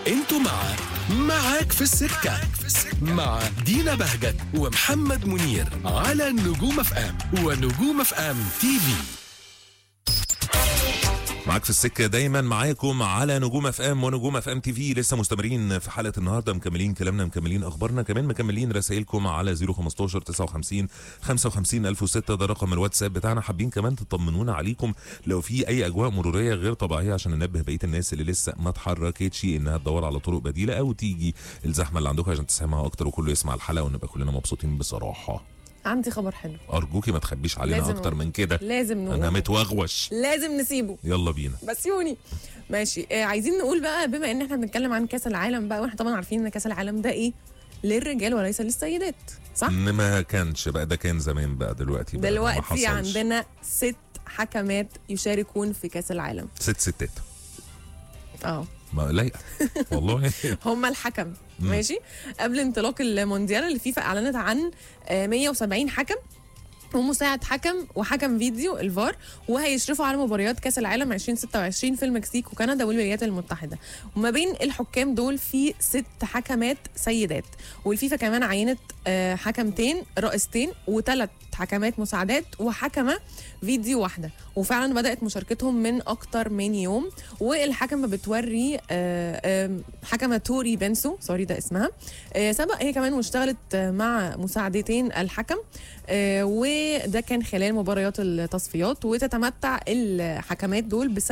انتوا مع معاك في السكة مع دينا بهجت ومحمد منير على نجوم اف ام ونجوم اف ام تي في معاك في السكة دايما معاكم على نجوم اف ام ونجوم اف ام تي في لسه مستمرين في حلقة النهاردة مكملين كلامنا مكملين اخبارنا كمان مكملين رسائلكم على 015 59 55 1006 ده رقم الواتساب بتاعنا حابين كمان تطمنونا عليكم لو في اي اجواء مرورية غير طبيعية عشان ننبه بقية الناس اللي لسه ما اتحركتش انها تدور على طرق بديلة او تيجي الزحمة اللي عندكم عشان تسمعها اكتر وكله يسمع الحلقة ونبقى كلنا مبسوطين بصراحة عندي خبر حلو ارجوكي ما تخبيش علينا لازم اكتر من كده لازم انا نقول متوغوش لازم نسيبه يلا بينا بس يوني ماشي آه عايزين نقول بقى بما ان احنا بنتكلم عن كاس العالم بقى واحنا طبعا عارفين ان كاس العالم ده ايه للرجال وليس للسيدات صح ان ما كانش بقى ده كان زمان بقى دلوقتي بقى ما دلوقتي حصلش. عندنا ست حكمات يشاركون في كاس العالم ست ستات اه ما لايقه والله هم الحكم ماشي قبل انطلاق المونديال الفيفا اعلنت عن آه، 170 حكم ومساعد حكم وحكم فيديو الفار وهيشرفوا على مباريات كاس العالم 2026 في المكسيك وكندا والولايات المتحده وما بين الحكام دول في ست حكمات سيدات والفيفا كمان عينت آه، حكمتين رئيستين وثلاث حكمات مساعدات وحكمه فيديو واحده وفعلا بدات مشاركتهم من اكتر من يوم والحكمه بتوري آه، آم، حكمه توري بنسو سوري ده اسمها آه، سبق هي كمان واشتغلت آه، مع مساعدتين الحكم آه، وده كان خلال مباريات التصفيات وتتمتع الحكمات دول بس